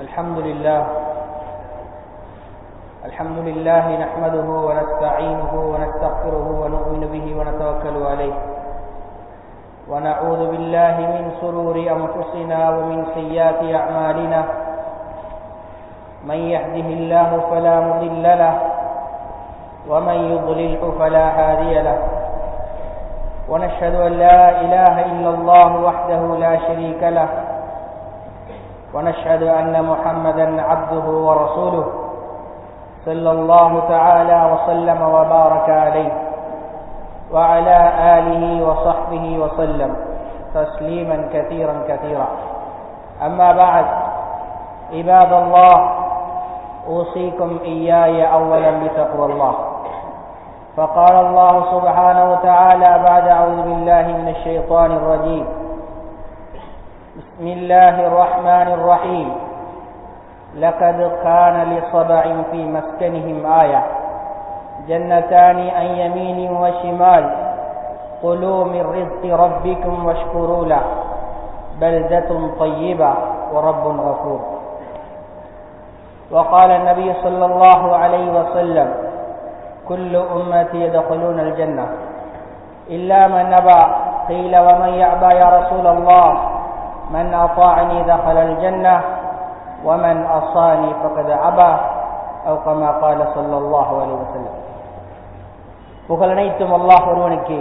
الحمد لله الحمد لله نحمده ونستعينه ونستغفره ونؤمن به ونتوكل عليه ونعوذ بالله من سرور أنفسنا ومن سيئات أعمالنا من يهده الله فلا مضل له ومن يضلله فلا هادي له ونشهد أن لا إله إلا الله وحده لا شريك له ونشهد أن محمدا عبده ورسوله صلى الله تعالى وسلم وبارك عليه وعلى آله وصحبه وسلم تسليما كثيرا كثيرا أما بعد عباد الله أوصيكم إياي أولا بتقوى الله فقال الله سبحانه وتعالى بعد أعوذ بالله من الشيطان الرجيم بسم الله الرحمن الرحيم لقد كان لصبع في مسكنهم آية جنتان عن يمين وشمال كلوا من رزق ربكم واشكروا له بلدة طيبة ورب غفور وقال النبي صلى الله عليه وسلم كل أمتي يدخلون الجنة إلا من نبى قيل ومن يأبى يا رسول الله من أطاعني دخل الجنة ومن أصاني فقد أبى أو كما قال صلى الله عليه وسلم புகழ் அனைத்தும் அல்லாஹ் ஒருவனுக்கு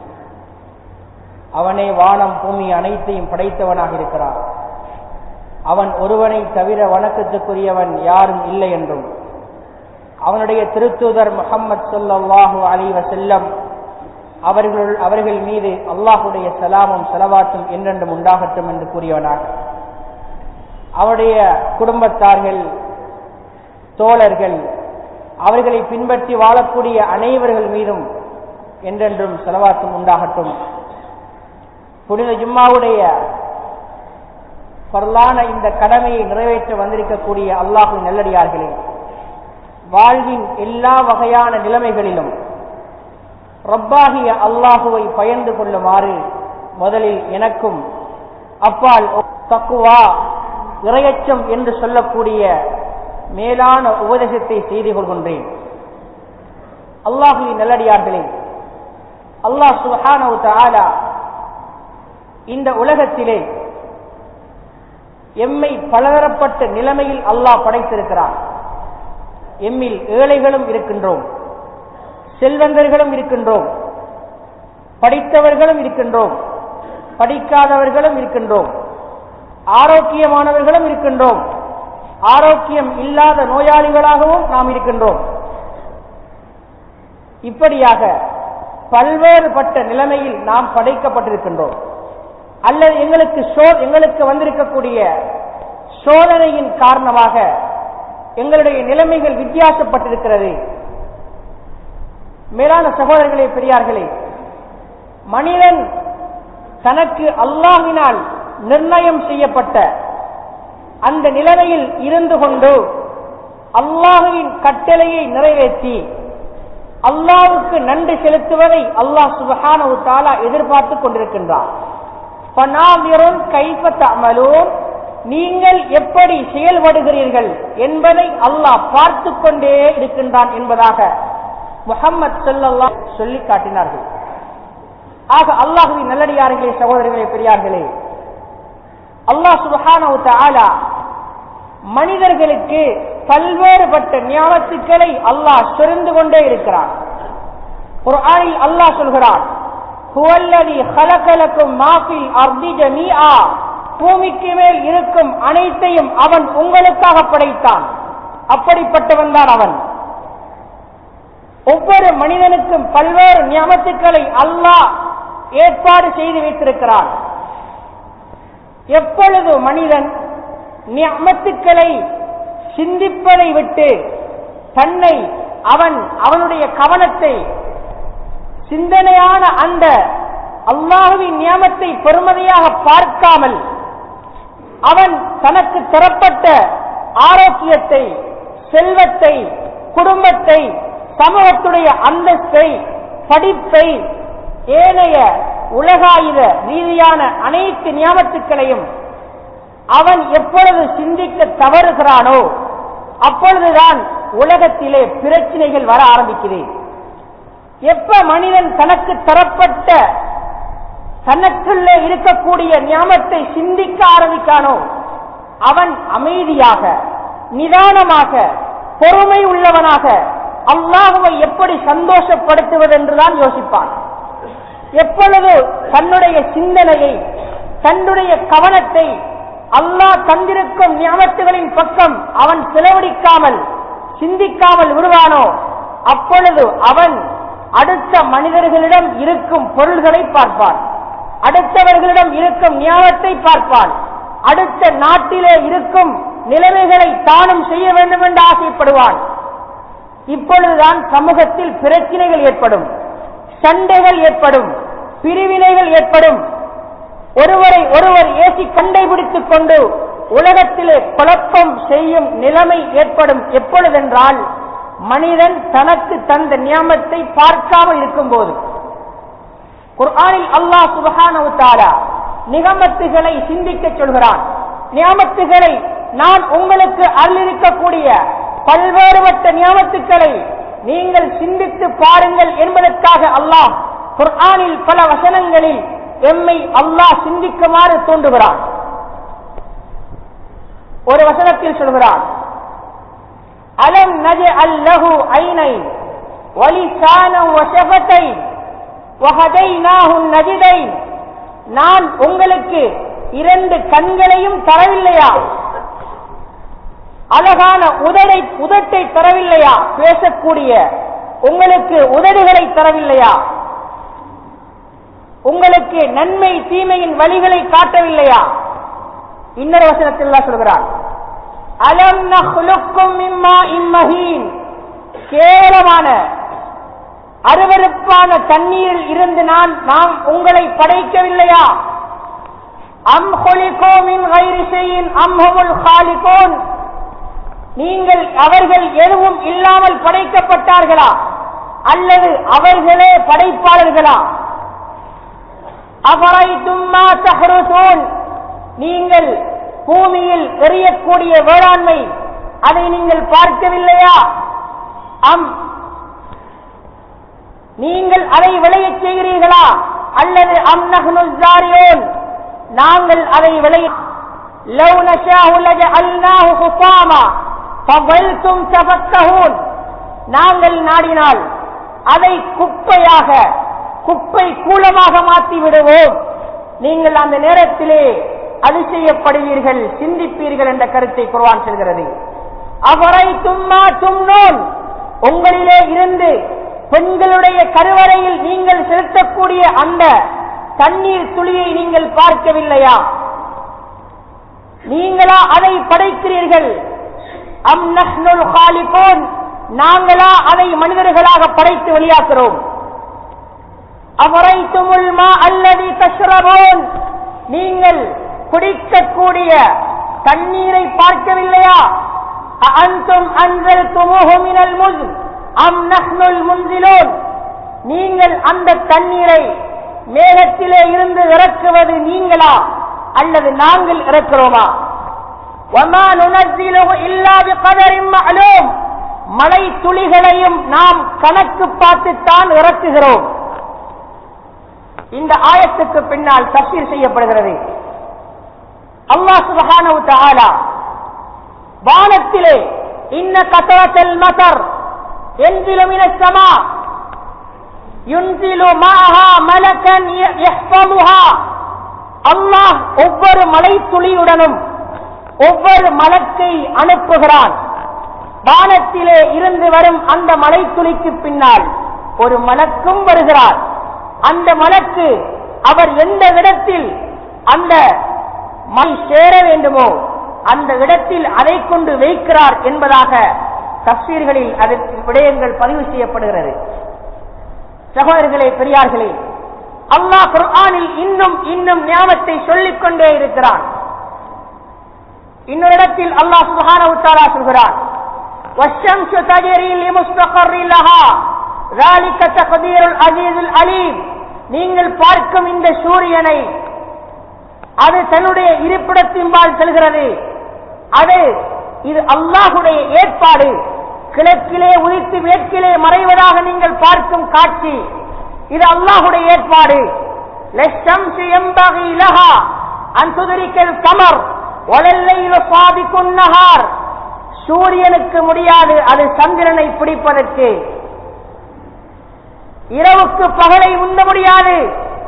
அவனே வானம் பூமி அனைத்தையும் படைத்தவனாக இருக்கிறான் அவன் ஒருவனை தவிர வணக்கத்துக்குரியவன் யாரும் இல்லை என்றும் அவனுடைய திருத்தூதர் முகம்மது சொல்லாஹு அலி வசல்லம் அவர்கள் அவர்கள் மீது அல்லாஹுடைய சலாமும் செலவாத்தும் என்றென்றும் உண்டாகட்டும் என்று கூறியவனாக அவருடைய குடும்பத்தார்கள் தோழர்கள் அவர்களை பின்பற்றி வாழக்கூடிய அனைவர்கள் மீதும் என்றென்றும் செலவாத்தும் உண்டாகட்டும் புனித ஜும்மாவுடைய பொருளான இந்த கடமையை நிறைவேற்ற வந்திருக்கக்கூடிய அல்லாஹு நல்லடியார்களே வாழ்வின் எல்லா வகையான நிலைமைகளிலும் ரப்பாகிய அல்லாஹுவை பயந்து கொள்ளுமாறு முதலில் எனக்கும் அப்பால் தக்குவா இரையச்சம் என்று சொல்லக்கூடிய மேலான உபதேசத்தை செய்து கொள்கின்றேன் அல்லாஹுவின் நல்லடியார்களே அல்லாஹ் சுஹானவு தாலா இந்த உலகத்திலே எம்மை பலதரப்பட்ட நிலைமையில் அல்லாஹ் படைத்திருக்கிறார் எம்மில் ஏழைகளும் இருக்கின்றோம் செல்வந்தர்களும் இருக்கின்றோம் படித்தவர்களும் இருக்கின்றோம் படிக்காதவர்களும் இருக்கின்றோம் ஆரோக்கியமானவர்களும் இருக்கின்றோம் ஆரோக்கியம் இல்லாத நோயாளிகளாகவும் நாம் இருக்கின்றோம் இப்படியாக பல்வேறுபட்ட நிலைமையில் நாம் படைக்கப்பட்டிருக்கின்றோம் அல்லது எங்களுக்கு எங்களுக்கு வந்திருக்கக்கூடிய சோதனையின் காரணமாக எங்களுடைய நிலைமைகள் வித்தியாசப்பட்டிருக்கிறது மேலான சகோதரர்களே பெரியார்களே மனிதன் தனக்கு அல்லாஹினால் நிர்ணயம் செய்யப்பட்ட அந்த நிலைமையில் இருந்து கொண்டு அல்லாஹுவின் கட்டளையை நிறைவேற்றி அல்லாவுக்கு நன்றி செலுத்துவதை அல்லாஹ் சுபஹானவு தாலா எதிர்பார்த்து கொண்டிருக்கின்றார் கைப்பற்றமலோன் நீங்கள் எப்படி செயல்படுகிறீர்கள் என்பதை அல்லாஹ் பார்த்து கொண்டே இருக்கின்றான் என்பதாக முகம்மது சொல்லல்லா சொல்லி காட்டினார்கள் ஆக அல்லாஹுவின் நல்லடியார்களே சகோதரர்களே பெரியார்களே அல்லாஹ் சுபஹானவு தாலா மனிதர்களுக்கு பல்வேறுபட்ட ஞாபகத்துக்களை அல்லாஹ் சொரிந்து கொண்டே இருக்கிறான் ஒரு ஆணில் அல்லாஹ் சொல்கிறான் பூமிக்கு மேல் இருக்கும் அனைத்தையும் அவன் உங்களுக்காக படைத்தான் அப்படிப்பட்டவன் தான் அவன் ஒவ்வொரு மனிதனுக்கும் பல்வேறு ஞாபகத்துக்களை அல்லாஹ் ஏற்பாடு செய்து வைத்திருக்கிறான் எப்பொழுது மனிதன் நியமத்துக்களை சிந்திப்பதை விட்டு தன்னை அவன் அவனுடைய கவனத்தை சிந்தனையான அந்த அல்லாஹுவின் நியமத்தை பெருமதியாக பார்க்காமல் அவன் தனக்கு தரப்பட்ட ஆரோக்கியத்தை செல்வத்தை குடும்பத்தை சமூகத்துடைய அந்தஸ்தை படிப்பை ஏனைய உலகாயுத ரீதியான அனைத்து நியமத்துக்களையும் அவன் எப்பொழுது சிந்திக்க தவறுகிறானோ அப்பொழுதுதான் உலகத்திலே பிரச்சனைகள் வர ஆரம்பிக்கிறேன் எப்ப மனிதன் தனக்கு தரப்பட்ட தனக்குள்ளே இருக்கக்கூடிய ஞாபத்தை சிந்திக்க ஆரம்பிக்கானோ அவன் அமைதியாக நிதானமாக பொறுமை உள்ளவனாக அல்லாஹுவை எப்படி சந்தோஷப்படுத்துவதென்றுதான் யோசிப்பான் எப்பொழுது தன்னுடைய சிந்தனையை தன்னுடைய கவனத்தை அல்லாஹ் தந்திருக்கும் ஞாபகத்துகளின் பக்கம் அவன் செலவழிக்காமல் சிந்திக்காமல் விடுவானோ அப்பொழுது அவன் அடுத்த மனிதர்களிடம் இருக்கும் பொருள்களை பார்ப்பான் அடுத்தவர்களிடம் இருக்கும் ஞாபகத்தை பார்ப்பான் அடுத்த நாட்டிலே இருக்கும் நிலைமைகளை தானும் செய்ய வேண்டும் என்று ஆசைப்படுவான் இப்பொழுதுதான் சமூகத்தில் பிரச்சனைகள் ஏற்படும் சண்டைகள் ஏற்படும் பிரிவினைகள் ஏற்படும் ஒருவரை ஒருவர் ஏசி கண்டை பிடித்துக் கொண்டு உலகத்திலே குழப்பம் செய்யும் நிலைமை ஏற்படும் எப்பொழுதென்றால் மனிதன் தனக்கு தந்த நியமத்தை பார்க்காமல் இருக்கும் போது குர்ஆனில் அல்லாஹ் சுபஹானஹு தஆலா நிகமத்துகளை சிந்திக்க சொல்கிறான் நியமத்துகளை நான் உங்களுக்கு அருளிருக்கக்கூடிய பல்வேறுபட்ட நியமத்துக்களை நீங்கள் சிந்தித்து பாருங்கள் என்பதற்காக அல்லாஹ் குர்ஆனில் பல வசனங்களில் எம்மை அல்லாஹ் சிந்திக்குமாறு தோன்றுகிறான் ஒரு வசனத்தில் சொல்கிறான் அலம் நஜ அல்லஹு ஐனை வலிசான வசபத்தை நஜிதை நான் உங்களுக்கு இரண்டு கண்களையும் தரவில்லையா அழகான உதடை உதட்டை தரவில்லையா பேசக்கூடிய உங்களுக்கு உதடுகளை தரவில்லையா உங்களுக்கு நன்மை தீமையின் வழிகளை காட்டவில்லையா இன்னொரு வசனத்தில் சொல்கிறார் அலம் நஹ்லுக்கும் மிம்மா இம்மஹீன் கேவலமான அருவருப்பான தண்ணீரில் இருந்து நான் நாம் உங்களை படைக்கவில்லையா அம் ஹொலிகோமின் வைரிசையின் அம்ஹமுல் ஹாலிகோன் நீங்கள் அவர்கள் எதுவும் இல்லாமல் படைக்கப்பட்டார்களா அல்லது அவர்களே படைப்பாளர்களா அவரை தும்மா தஹருசோன் நீங்கள் பூமியில் எறியக்கூடிய வேளாண்மை அதை நீங்கள் பார்க்கவில்லையா அம் நீங்கள் அதை விளையச் செய்கிறீர்களா அல்லது அம் நஹ்னுல் நாங்கள் அதை விளைய لو نشاء لجعلناه حطاما فظلتم تفكهون நாங்கள் நாடினால் அதை குப்பையாக குப்பை கூலமாக மாற்றி விடுவோம் நீங்கள் அந்த நேரத்திலே அதிசயப்படுவீர்கள் சிந்திப்பீர்கள் என்ற கருத்தை குர்வான் சொல்கிறது அவரை தும்மா தும்னோன் உங்களிலே இருந்து பெண்களுடைய கருவறையில் நீங்கள் செலுத்தக்கூடிய அந்த தண்ணீர் துளியை நீங்கள் பார்க்கவில்லையா நீங்களா அதை படைக்கிறீர்கள் அம் நஹ்னுல் காலிபோன் நாங்களா அதை மனிதர்களாக படைத்து வெளியாக்குறோம் அவரை துமுல்மா அல்லது தஷ்ரபோன் நீங்கள் குடிக்கக்கூடிய தண்ணீரை பார்க்கவில்லையா அன்தும் அன்சல் துமுகுமினல் முன் அம் நஹ்னுல் முன்சிலோன் நீங்கள் அந்த தண்ணீரை மேகத்திலே இருந்து இறக்குவது நீங்களா அல்லது நாங்கள் இறக்கிறோமா وَمَا نُنَزِّلُهُ إِلَّا بِقَدَرٍ مَعْلُومٍ மழை துளிகளையும் நாம் கணக்கு பார்த்துத்தான் இறக்குகிறோம் இந்த ஆயத்துக்கு பின்னால் தப்சீர் செய்யப்படுகிறது அல்லாஹ் சுபஹானஹு தஆலா வானத்திலே இன்ன கதரத்தல் மதர் என்சிலு மினஸ் ஸமா யுன்சிலு மாஹா மலக்கன் யஹ்ஃபதுஹா அல்லாஹ் ஒவ்வொரு மலை துளியுடனும் ஒவ்வொரு மலக்கை அனுப்புகிறான் வானத்திலே இருந்து வரும் அந்த மலை துளிக்கு பின்னால் ஒரு மலக்கும் வருகிறார் அந்த மலக்கு அவர் எந்த இடத்தில் அந்த மை சேர வேண்டுமோ அந்த இடத்தில் அதை கொண்டு வைக்கிறார் என்பதாக தப்சீர்களில் அதற்கு விடயங்கள் பதிவு செய்யப்படுகிறது சகோதரர்களே பெரியார்களே அல்லாஹ் குர்ஆனில் இன்னும் இன்னும் ஞாபத்தை சொல்லிக் கொண்டே இருக்கிறான் இன்னொரு இடத்தில் அல்லாஹ் சுப்ஹானஹு தஆலா சொல்கிறான் والشمس تجري لمستقر لها ذلك تقدير العزيز العليم நீங்கள் பார்க்கும் இந்த சூரியனை அது தன்னுடைய இருப்பிடத்தின்பால் செல்கிறது அது இது அல்லாஹுடைய ஏற்பாடு கிழக்கிலே உதித்து மேற்கிலே மறைவதாக நீங்கள் பார்க்கும் காட்சி இது அல்லாஹுடைய ஏற்பாடு للشمس ينبغي لها أن تدرك القمر ولا الليل سابق النهار சூரியனுக்கு முடியாது அது சந்திரனை பிடிப்பதற்கு இரவுக்கு பகலை உண்ண முடியாது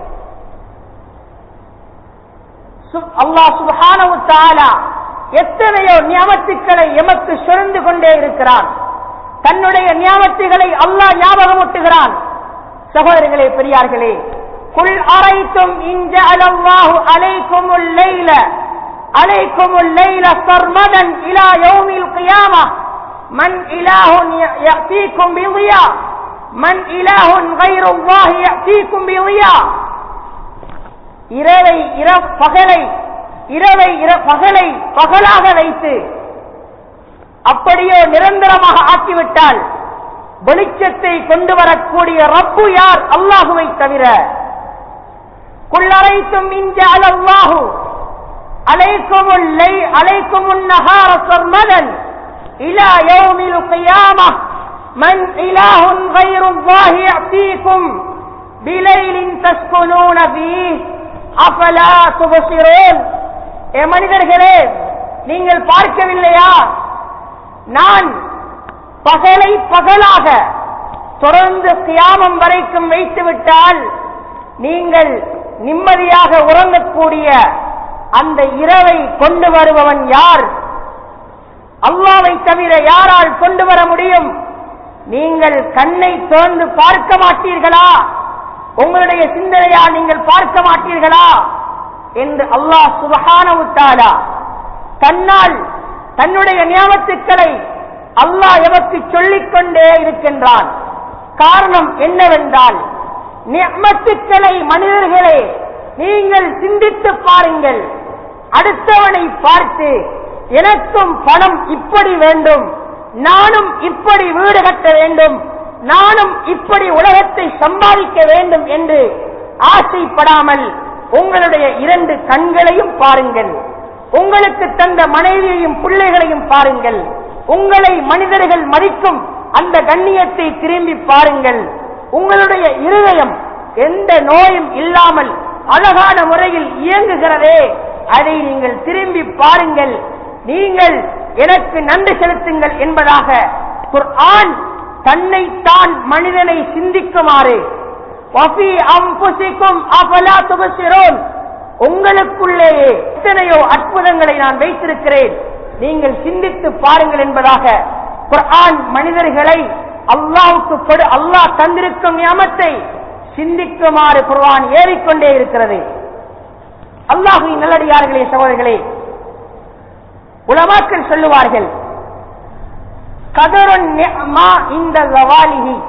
அல்லாஹ் சுபஹானஹு தஆலா எத்தனையோ நியாமத்துக்களை எமக்கு சுரந்து கொண்டே இருக்கிறான் தன்னுடைய நியாமத்துகளை அல்லாஹ் ஞாபகமூட்டுகிறான் சகோதரர்களே பெரியார்களே குல் அரைத்தும் இன் ஜஅலல்லாஹு அலைக்குமுல் லைல அலைக்குமுல் லைல சர்மதன் இலா யௌமில் கியாமah من إله يأتيكم بضياء من إله غير الله يأتيكم بضياء இரவை இர பகலை இரவை இர பகலை பகலாக வைத்து அப்படியே நிரந்தரமாக ஆக்கிவிட்டால் வெளிச்சத்தை கொண்டு வரக்கூடிய ரப்பு யார் அல்லாஹுவை தவிர குள்ளரைத்தும் இஞ்ச அலல்லாஹு அலைக்கும் அலைக்கும் நகார சர்மதன் إلى يوم القيامة من إله غير الله يأتيكم بليل تسكنون فيه أفلا تبصرون ஏ மனிதர்களே நீங்கள் பார்க்கவில்லையா நான் பகலை பகலாக தொடர்ந்து கியாமம் வரைக்கும் வைத்துவிட்டால் நீங்கள் நிம்மதியாக உறங்கக்கூடிய அந்த இரவை கொண்டு வருபவன் யார் அல்லாவை தவிர யாரால் கொண்டு வர முடியும் நீங்கள் கண்ணை திறந்து பார்க்க மாட்டீர்களா உங்களுடைய சிந்தனையால் நீங்கள் பார்க்க மாட்டீர்களா என்று அல்லாஹ் சுபகானவுத்தாலா தன்னால் தன்னுடைய நியமத்துக்களை அல்லாஹ் எமக்கு சொல்லிக் கொண்டே இருக்கின்றான் காரணம் என்னவென்றால் நியமத்துக்களை மனிதர்களே நீங்கள் சிந்தித்து பாருங்கள் அடுத்தவனை பார்த்து எனக்கும் பணம் இப்படி வேண்டும் நானும் இப்படி வீடு கட்ட வேண்டும் நானும் இப்படி உலகத்தை சம்பாதிக்க வேண்டும் என்று ஆசைப்படாமல் உங்களுடைய இரண்டு கண்களையும் பாருங்கள் உங்களுக்கு தந்த மனைவியையும் பிள்ளைகளையும் பாருங்கள் உங்களை மனிதர்கள் மதிக்கும் அந்த கண்ணியத்தை திரும்பி பாருங்கள் உங்களுடைய இருதயம் எந்த நோயும் இல்லாமல் அழகான முறையில் இயங்குகிறதே அதை நீங்கள் திரும்பி பாருங்கள் நீங்கள் எனக்கு நன்றி செலுத்துங்கள் என்பதாக குர்ஆன் தன்னைத்தான் மனிதனை சிந்திக்குமாறு வஃபி அம்புசிக்கும் அஃபலா துபசிரோன் உங்களுக்குள்ளேயே எத்தனையோ அற்புதங்களை நான் வைத்திருக்கிறேன் நீங்கள் சிந்தித்து பாருங்கள் என்பதாக குர்ஆன் மனிதர்களை அல்லாவுக்கு கொடு அல்லாஹ் தந்திருக்கும் நியமத்தை சிந்திக்குமாறு குர்ஆன் ஏறிக்கொண்டே இருக்கிறது அல்லாஹுவின் நல்லடியார்களே சகோதரர்களே உலமாக்கள் சொல்லுவார்கள் கதருன் நிஅமா இந்த ஜவாலிஹி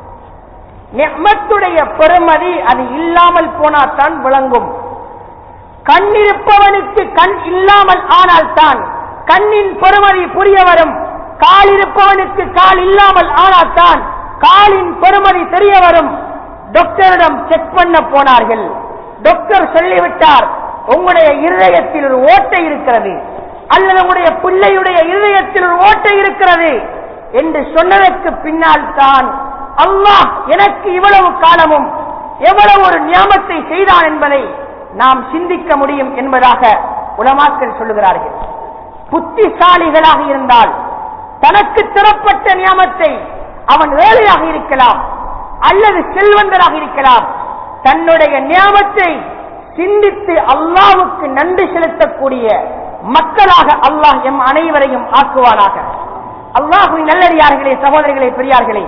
நிஅமத்துடைய பெருமதி அது இல்லாமல் போனால்தான் விளங்கும் கண் இருப்பவனுக்கு கண் இல்லாமல் ஆனால்தான் கண்ணின் பெருமதி புரிய வரும் கால் இருப்பவனுக்கு கால் இல்லாமல் ஆனால்தான் காலின் பெருமதி தெரிய வரும் டாக்டரிடம் செக் பண்ண போனார்கள் டாக்டர் சொல்லிவிட்டார் உங்களுடைய இருதயத்தில் ஒரு ஓட்டை இருக்கிறது அல்லது உங்களுடைய பிள்ளையுடைய இருதயத்தில் ஒரு ஓட்டை இருக்கிறது என்று சொன்னதற்கு பின்னால் தான் அல்லாஹ் எனக்கு இவ்வளவு காலமும் எவ்வளவு ஒரு நியாமத்தை செய்தான் என்பதை நாம் சிந்திக்க முடியும் என்பதாக உலமாக்கள் சொல்லுகிறார்கள் புத்திசாலிகளாக இருந்தால் தனக்கு தரப்பட்ட நியாமத்தை அவன் ஏழையாக இருக்கலாம் அல்லது செல்வந்தராக இருக்கலாம் தன்னுடைய நியாமத்தை சிந்தித்து அல்லாவுக்கு நன்றி செலுத்தக்கூடிய மக்களாக அல்லாஹ் எம் அனைவரையும் ஆக்குவானாக அல்லாஹுவின் நல்லடியார்களே சகோதரிகளே பெரியார்களே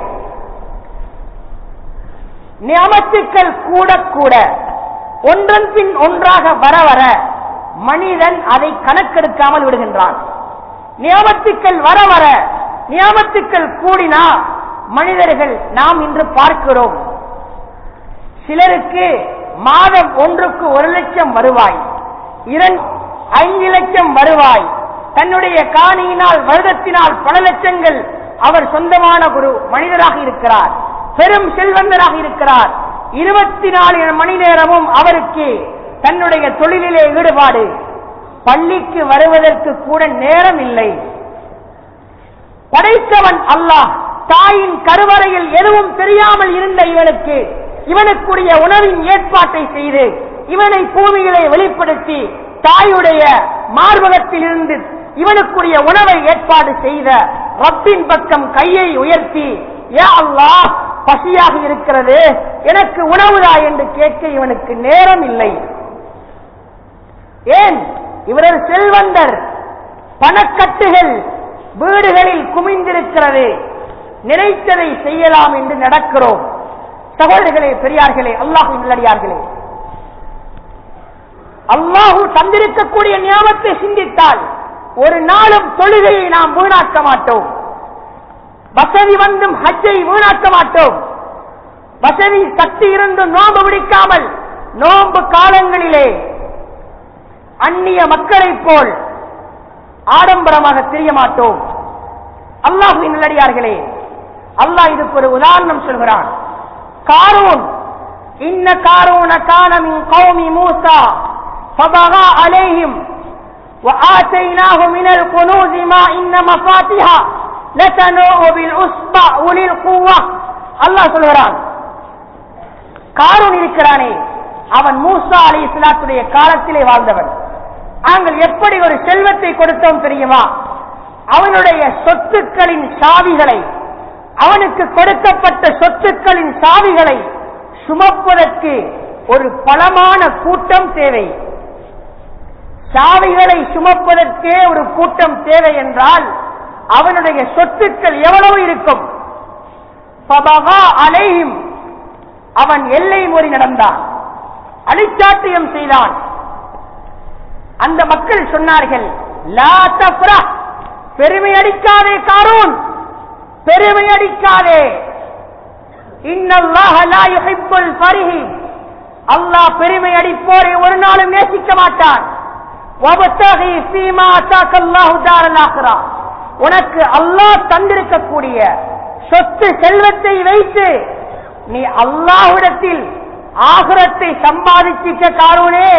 நியமத்துக்கள் கூட கூட ஒன்றன் பின் ஒன்றாக வர வர மனிதன் அதை கணக்கெடுக்காமல் விடுகின்றான் நியமத்துக்கள் வர வர நியமத்துக்கள் கூடினா மனிதர்கள் நாம் இன்று பார்க்கிறோம் சிலருக்கு மாதம் ஒன்றுக்கு ஒரு லட்சம் வருவாய் இரண்டு ஐந்து லட்சம் வருவாய் தன்னுடைய காணியினால் வருடத்தினால் பல லட்சங்கள் அவர் சொந்தமான ஒரு மனிதராக இருக்கிறார் பெரும் செல்வந்தராக இருக்கிறார் இருபத்தி நாலு மணி நேரமும் அவருக்கு தன்னுடைய தொழிலிலே ஈடுபாடு பள்ளிக்கு வருவதற்கு கூட நேரம் இல்லை படைத்தவன் அல்லாஹ் தாயின் கருவறையில் எதுவும் தெரியாமல் இருந்த இவனுக்கு இவனுக்குரிய உணவின் ஏற்பாட்டை செய்து இவனை பூமியிலே வெளிப்படுத்தி தாயுடைய மார்பகத்தில் இருந்து இவனுக்குரிய உணவை ஏற்பாடு செய்த ரப்பின் பக்கம் கையை உயர்த்தி ஏ அல்லாஹ் பசியாக இருக்கிறது எனக்கு உணவுதா என்று கேட்க இவனுக்கு நேரம் இல்லை ஏன் இவரது செல்வந்தர் பணக்கட்டுகள் வீடுகளில் குமிந்திருக்கிறது நினைத்ததை செய்யலாம் என்று நடக்கிறோம் சகோதரர்களே பெரியார்களே அல்லாஹு நல்லடியார்களே அல்லாஹு தந்திருக்கக்கூடிய ஞாபகத்தை சிந்தித்தால் ஒரு நாளும் தொழுகையை நாம் வீணாக்க மாட்டோம் வசதி வந்தும் ஹஜ்ஜை வீணாக்க மாட்டோம் வசதி சக்தி இருந்தும் நோன்பு பிடிக்காமல் நோன்பு காலங்களிலே அந்நிய மக்களைப் போல் ஆடம்பரமாக தெரிய மாட்டோம் அல்லாஹுவின் நல்லடியார்களே அல்லாஹ் இதுக்கு ஒரு உதாரணம் சொல்கிறான் காரூன் இன்ன காரூன கானமின் கௌமி மூசா فبغى عليهم وآتيناه من الكنوز ما إن مفاتيها لتنوء بالعصبة أولي القوة الله சொல்கிறான் காரூன் இருக்கிறானே அவன் மூசா அலி இஸ்லாத்துடைய காலத்திலே வாழ்ந்தவன் நாங்கள் எப்படி ஒரு செல்வத்தை கொடுத்தோம் தெரியுமா அவனுடைய சொத்துக்களின் சாவிகளை அவனுக்கு கொடுக்கப்பட்ட சொத்துக்களின் சாவிகளை சுமப்பதற்கு ஒரு பலமான கூட்டம் தேவை சாவிகளை சுமப்பதற்கே ஒரு கூட்டம் தேவை என்றால் அவனுடைய சொத்துக்கள் எவ்வளவு இருக்கும் பபகா அலையும் அவன் எல்லை மோறி நடந்தான் அழிச்சாட்டியம் செய்தான் அந்த மக்கள் சொன்னார்கள் லா தஃப்ரஹ் பெருமை அடிக்காதே காரூன் பெருமை அடிக்காதே இன்னல்லாஹ லா யுஹிப்புல் ஃபரிஹி அல்லாஹ் பெருமை அடிப்போரை ஒரு நாளும் நேசிக்க மாட்டான் வபத்தகி ஃபீமா அத்தாக்கல்லாஹு தாரல் ஆக்ரா உனக்கு அல்லாஹ் தந்திருக்கக்கூடிய சொத்து செல்வத்தை வைத்து நீ அல்லாஹ்விடத்தில் ஆகுரத்தை சம்பாதிச்சிக்க காரூனே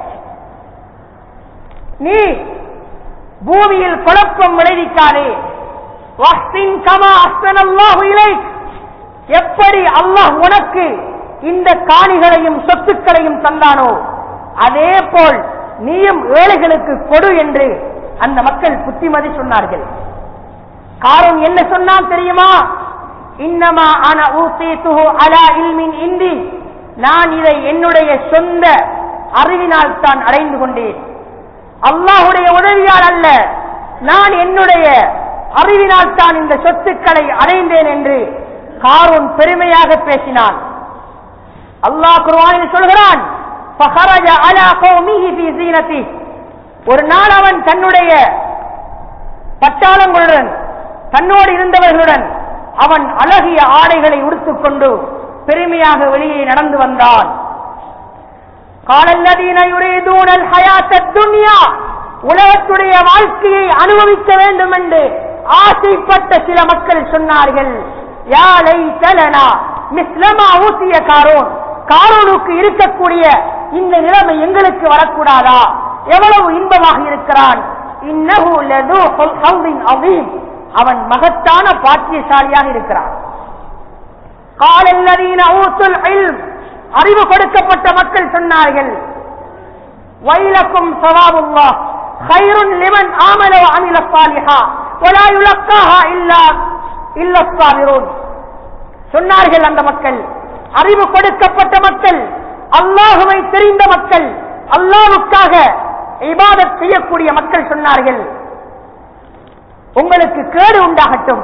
நீ பூமியில் குழப்பம் விளைவிக்காதே வஹ்சின் கமா அஹ்ஸனல்லாஹு இலைக் எப்படி அல்லாஹ் உனக்கு இந்த காணிகளையும் சொத்துக்களையும் தந்தானோ அதே போல் நீயும் ஏழைகளுக்கு கொடு என்று அந்த மக்கள் புத்திமதி சொன்னார்கள் காரணம் என்ன சொன்னான் தெரியுமா இன்னமா அன ஊசீத்துஹு அலா இல்மின் இந்தி நான் இதை என்னுடைய சொந்த அறிவினால் தான் அடைந்து கொண்டேன் அல்லாஹுடைய உதவியால் அல்ல நான் என்னுடைய அறிவினால் தான் இந்த சொத்துக்களை அடைந்தேன் என்று காரூன் பெருமையாக பேசினான் அல்லாஹ் குர்ஆனில் சொல்கிறான் فخرج على قومه في زينته ஒரு நாள் அவன் தன்னுடைய பட்டாளங்களுடன் தன்னோடு இருந்தவர்களுடன் அவன் அழகிய ஆடைகளை உடுத்துக்கொண்டு பெருமையாக வெளியே நடந்து வந்தான் قال الذين يريدون الحياة الدنيا உலகத்துடைய வாழ்க்கையை அனுபவிக்க வேண்டும் என்று ஆசைப்பட்ட சில மக்கள் சொன்னார்கள் யா லைத்தலனா மிஸ்லமா ஊசிய காரோன் காரோனுக்கு இருக்கக்கூடிய இந்த நிலைமை எங்களுக்கு வரக்கூடாதா எவ்வளவு இன்பமாக இருக்கிறான் இன்னஹு லது ஹவ்லின் அதீம் அவன் மகத்தான பாக்கியசாலியாக இருக்கிறான் قال الذين اوتوا العلم அறிவு கொடுக்கப்பட்ட மக்கள் சொன்னார்கள் வைலக்கும் சவாபுல்லா خير لمن آمن وعمل صالحا ولا يلقاها إلا إلا الصابرون சொன்னார்கள் அந்த மக்கள் அறிவு கொடுக்கப்பட்ட மக்கள் அல்லாஹுவை தெரிந்த மக்கள் அல்லாஹுக்காக இபாதத் செய்யக்கூடிய மக்கள் சொன்னார்கள் உங்களுக்கு கேடு உண்டாகட்டும்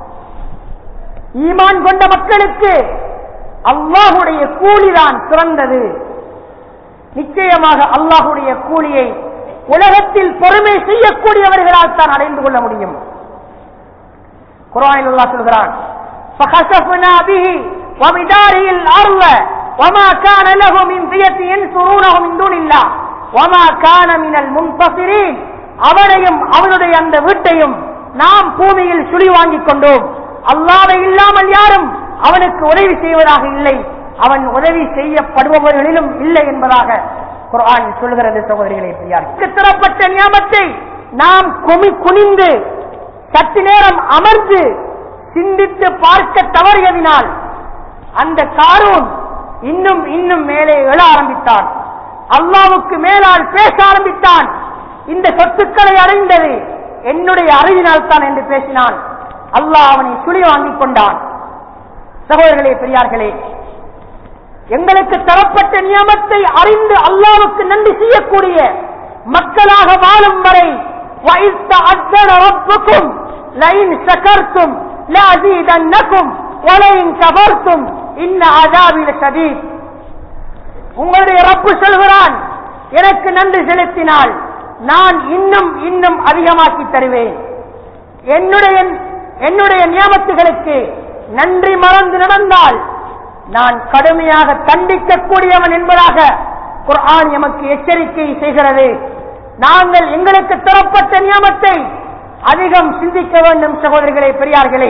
ஈமான் கொண்ட மக்களுக்கு அல்லாஹுடைய கூலிதான் சிறந்தது நிச்சயமாக அல்லாஹுடைய கூலியை உலகத்தில் பொறுமை செய்யக்கூடியவர்களால் தான் அடைந்து கொள்ள முடியும் குரானில் அல்லாஹ் சொல்கிறான் فخسفنا به وبداره الأرض وما كان له من فئة ينصرونه من دون الله وما كان من المنتصرين அவனையும் அவனுடைய அந்த வீட்டையும் நாம் பூமியில் சுழி வாங்கிக் கொண்டோம் அல்லாவை இல்லாமல் யாரும் அவனுக்கு உதவி செய்வதாக இல்லை அவன் உதவி செய்யப்படுபவர்களிலும் இல்லை என்பதாக குர்ஆன் சொல்கிறது சகோதரிகளே பெரியார் தரப்பட்ட நியமத்தை நாம் குமி குனிந்து சற்று நேரம் அமர்ந்து சிந்தித்து பார்க்க தவறியதினால் அந்த காரூன் இன்னும் இன்னும் மேலே எழ ஆரம்பித்தான் அல்லாவுக்கு மேலால் பேச ஆரம்பித்தான் இந்த சொத்துக்களை அடைந்தது என்னுடைய அறிவினால் தான் என்று பேசினான் அல்லாஹ் அவனை சுழி வாங்கிக் கொண்டான் சகோதரர்களே பெரியார்களே எங்களுக்கு தரப்பட்ட நியமத்தை அறிந்து அல்லாவுக்கு நன்றி செய்யக்கூடிய மக்களாக வாழும் வரை وَإِذْ تَعَذَّنَ رَبُّكُمْ لَئِنْ شَكَرْتُمْ لَأَزِيدَنَّكُمْ وَلَئِنْ كَفَرْتُمْ إِنَّ عَذَابِي لَشَدِيدٌ உங்களுடைய ரப்பு சொல்கிறான் எனக்கு நன்றி செலுத்தினால் நான் இன்னும் இன்னும் அதிகமாக்கி தருவேன் என்னுடைய என்னுடைய நியமத்துகளுக்கு நன்றி மறந்து நடந்தால் நான் கடுமையாக தண்டிக்கக்கூடியவன் என்பதாக குர்ஆன் எமக்கு எச்சரிக்கை செய்கிறது நாங்கள் எங்களுக்கு தரப்பட்ட நியமத்தை அதிகம் சிந்திக்க வேண்டும் சகோதரிகளே பெரியார்களே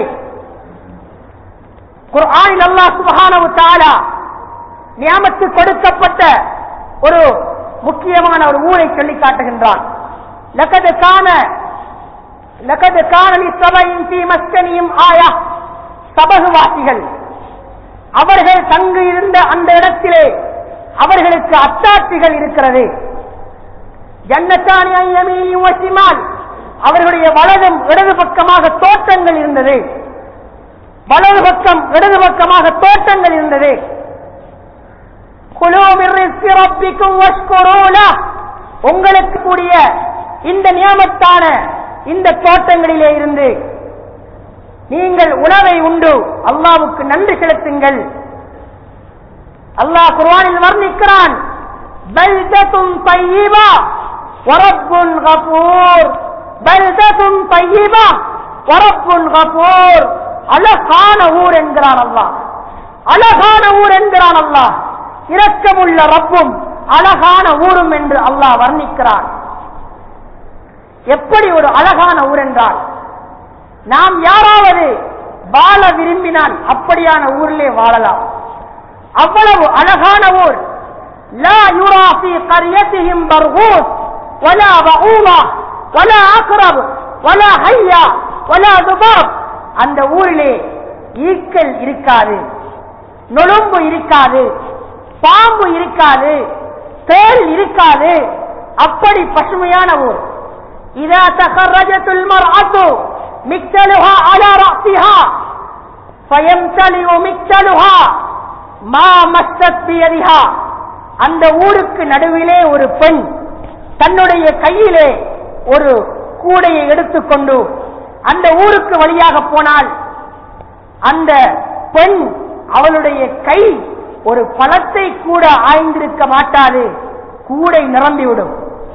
குர்ஆனில் அல்லாஹ் சுப்ஹானஹு தஆலா நியாமத்து கொடுக்கப்பட்ட ஒரு முக்கியமான ஒரு ஊரை சொல்லி காட்டுகின்றான் லகது கான லகது காணலி சபையின் தீ மஸ்கனியும் ஆயா சபகுவாசிகள் அவர்கள் தங்கு இருந்த அந்த இடத்திலே அவர்களுக்கு அத்தாட்சிகள் இருக்கிறது ஜன்னத்தானி ஐயமீனி வசிமால் அவர்களுடைய வலதும் இடது பக்கமாக தோட்டங்கள் இருந்தது வலது பக்கம் இடது பக்கமாக தோட்டங்கள் இருந்தது குழு ரப்பிக்கும் வஷ்குரூலா உங்களுக்கு கூடிய இந்த நியமத்தான இந்த தோட்டங்களிலே இருந்து நீங்கள் உணவை உண்டு அல்லாவுக்கு நன்றி செலுத்துங்கள் அல்லாஹ் குர்ஆனில் வர்ணிக்கிறான் பல்தத்தும் பையிபா வரப்புன் கபூர் பல்தத்தும் பையிபா வரப்புன் கபூர் அழகான ஊர் என்கிறான் அல்லாஹ் அழகான ஊர் என்கிறான் அல்லாஹ் இரக்கமுள்ள ரப்பும் அழகான ஊரும் என்று அல்லாஹ் வர்ணிக்கிறான் எப்படி ஒரு அழகான ஊர் என்றால் நாம் யாராவது வாழ விரும்பினால் அப்படியான ஊரிலே வாழலாம் அவ்வளவு அழகான ஊர் لا يرى في قريتهم برغوث ولا بعوضة ولا عقرب ولا حية ولا ذباب அந்த ஊரிலே ஈக்கள் இருக்காது நொழும்பு இருக்காது பாம்பு இருக்காது தேள் இருக்காது அப்படி பசுமையான ஊர் இதா தகரஜத்துல் மர்அத்து மிக்தலுஹா அலா ரஅசிஹா ஃபயம்தலிஉ மிக்தலுஹா மா மஸ்ஸத் பியதிஹா அந்த ஊருக்கு நடுவிலே ஒரு பெண் தன்னுடைய கையிலே ஒரு கூடையை எடுத்துக்கொண்டு அந்த ஊருக்கு வழியாக போனால் அந்த பெண் அவளுடைய கை ஒரு பழத்தை கூட ஆய்ந்திருக்க மாட்டாது கூடை நிரம்பிவிடும்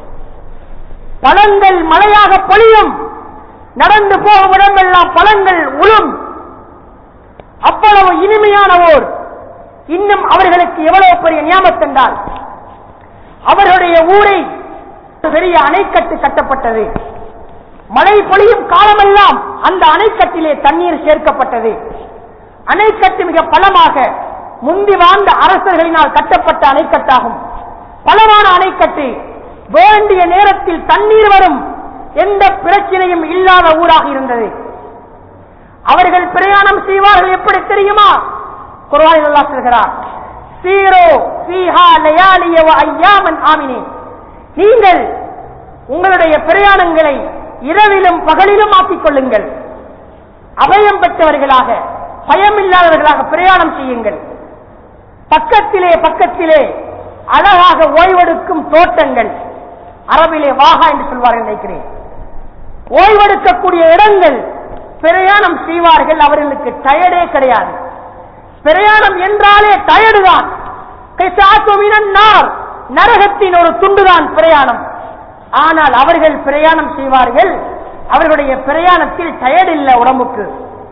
பழங்கள் மழையாக பொழியும் நடந்து போகும் இடமெல்லாம் பழங்கள் உளும் அவ்வளவு இனிமையான ஓர் இன்னும் அவர்களுக்கு எவ்வளவு பெரிய நியாமத்தென்றால் அவர்களுடைய ஊரை ஒரு பெரிய அணைக்கட்டு கட்டப்பட்டது மழை பொழியும் காலமெல்லாம் அந்த அணைக்கட்டிலே தண்ணீர் சேர்க்கப்பட்டது அணைக்கட்டு மிக பலமாக முந்தி வாழ்ந்த அரசர்களினால் கட்டப்பட்ட அணைக்கட்டாகும் பலமான அணைக்கட்டு வேண்டிய நேரத்தில் தண்ணீர் வரும் எந்த பிரச்சனையும் இல்லாத ஊராக இருந்தது அவர்கள் பிரயாணம் செய்வார்கள் எப்படி தெரியுமா குர்ஆனில் அல்லாஹ் சொல்கிறார் சீரோ ஃபீஹா லயாலிய வ ஐயாமன் ஆமினி நீங்கள் உங்களுடைய பிரயாணங்களை இரவிலும் பகலிலும் ஆக்கிக் கொள்ளுங்கள் அபயம் பெற்றவர்களாக பயமில்லாதவர்களாக பிரயாணம் செய்யுங்கள் பக்கத்திலே பக்கத்திலே அழகாக ஓய்வெடுக்கும் தோட்டங்கள் அரபிலே வாகா என்று சொல்வார்கள் நினைக்கிறேன் ஓய்வெடுக்கக்கூடிய இடங்கள் பிரயாணம் செய்வார்கள் அவர்களுக்கு டயர்டே கிடையாது பிரயாணம் என்றாலே டயர்டு தான் நரகத்தின் ஒரு துண்டுதான் பிரயாணம் ஆனால் அவர்கள் பிரயாணம் செய்வார்கள் அவர்களுடைய பிரயாணத்தில் டயர்டு இல்லை உடம்புக்கு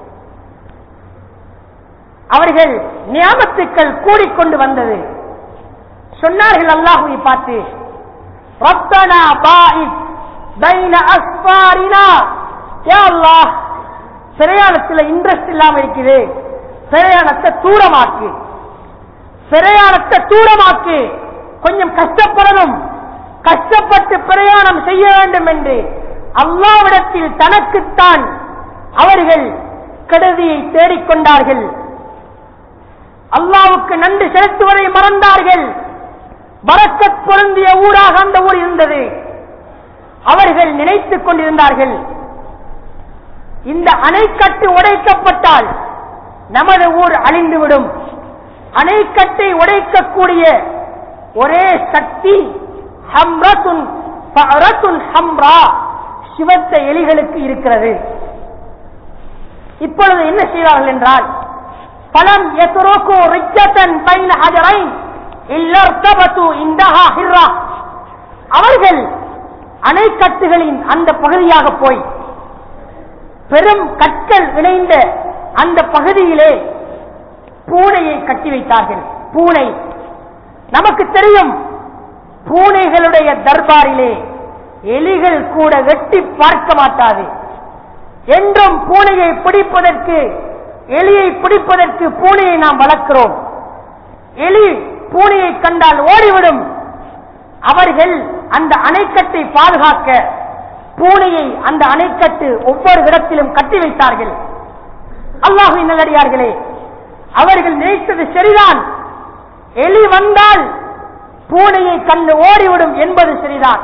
அவர்கள் நியாமத்துக்கள் கூடிக்கொண்டு வந்தது சொன்னார்கள் அல்லாஹுவை பார்த்து ரத்தனா பாயித் பைன அஸ்பாரினா யா அல்லாஹ் பிரயாணத்தில் இன்ட்ரெஸ்ட் இல்லாம இருக்குது பிரயாணத்தை தூரமாக்கு பிரயாணத்தை தூரமாக்கு கொஞ்சம் கஷ்டப்படணும் கஷ்டப்பட்டு பிரயாணம் செய்ய வேண்டும் என்று அல்லாவிடத்தில் தனக்குத்தான் அவர்கள் கெடுதியை தேடிக்கொண்டார்கள் அல்லாவுக்கு நன்றி செலுத்துவதை மறந்தார்கள் பரக்கத் பொருந்திய ஊராக அந்த ஊர் இருந்தது அவர்கள் நினைத்துக் கொண்டிருந்தார்கள் இந்த அணைக்கட்டு உடைக்கப்பட்டால் நமது ஊர் அழிந்துவிடும் அணைக்கட்டை உடைக்கக்கூடிய ஒரே சக்தி ஹம்ரத்துன் ஃபஅரத்துன் ஹம்ரா சிவத்த எலிகளுக்கு இருக்கிறது இப்பொழுது என்ன செய்வார்கள் என்றால் பலம் எத்ரோக்கு ரிச்சத்தன் பைன ஹஜரைன் இல்லர்த்தபத்து இந்தஹா ஹிர்ரா அவர்கள் அணைக்கட்டுகளின் அந்த பகுதியாக போய் பெரும் கற்கள் இணைந்த அந்த பகுதியிலே பூனையை கட்டி வைத்தார்கள் பூனை நமக்கு தெரியும் பூனைகளுடைய தர்பாரிலே எலிகள் கூட வெட்டி பார்க்க மாட்டாது என்றும் பூனையை பிடிப்பதற்கு எலியை பிடிப்பதற்கு பூனையை நாம் வளர்க்கிறோம் எலி பூனையை கண்டால் ஓடிவிடும் அவர்கள் அந்த அணைக்கட்டை பாதுகாக்க பூனையை அந்த அணைக்கட்டு ஒவ்வொரு இடத்திலும் கட்டி வைத்தார்கள் அல்லாஹுவின் நல்லடியார்களே அவர்கள் நினைத்தது சரிதான் எலி வந்தால் பூனையை கண்டு ஓடிவிடும் என்பது சரிதான்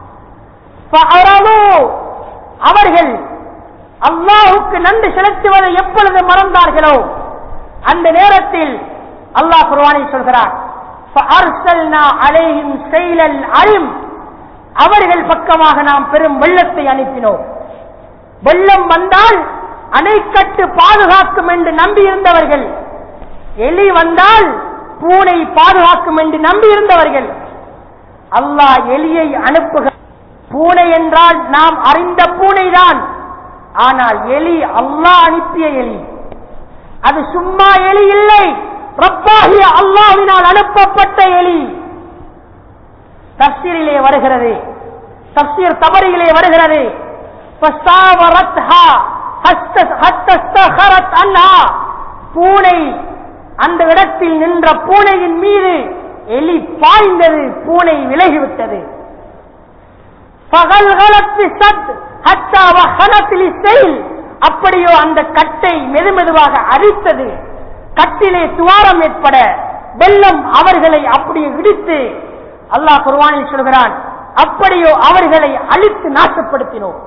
فأرضوا அவர்கள் அல்லாஹுக்கு நன்றி செலுத்துவதை எப்பொழுது மறந்தார்களோ அந்த நேரத்தில் அல்லாஹ் குர்வானில் சொல்கிறார் فأرسلنا عليهم سيل العلم அவர்கள் பக்கமாக நாம் பெரும் வெள்ளத்தை அனுப்பினோம் வெள்ளம் வந்தால் அணைக்கட்டு பாதுகாக்கும் என்று நம்பியிருந்தவர்கள் எலி வந்தால் பூனை பாதுகாக்கும் என்று நம்பியிருந்தவர்கள் அல்லாஹ் எலியை அனுப்புக பூனை என்றால் நாம் அறிந்த பூனைதான் ஆனால் எலி அல்லாஹ் அனுப்பிய எலி அது சும்மா எலி இல்லை ரப்பாகிய அல்லாஹ்வினால் அனுப்பப்பட்ட எலி தப்சீரிலே வருகிறது தப்சீர் தபரியிலே வருகிறது فَسَاوَرَتْهَا حَتَّى اسْتَخَرَتْ عَنْهَا பூனை அந்த இடத்தில் நின்ற பூனையின் மீது எலி பாய்ந்தது பூனை விலகிவிட்டது பகல்களத்து சத் ஹத்தா வஹனத்தில் செயில் அப்படியோ அந்த கட்டை மெதுமெதுவாக அரித்தது கட்டிலே துவாரம் ஏற்பட வெள்ளம் அவர்களை அப்படியே இடித்து அல்லாஹ் குர்வானில் சொல்கிறான் அப்படியோ அவர்களை அழித்து நாசப்படுத்தினோம்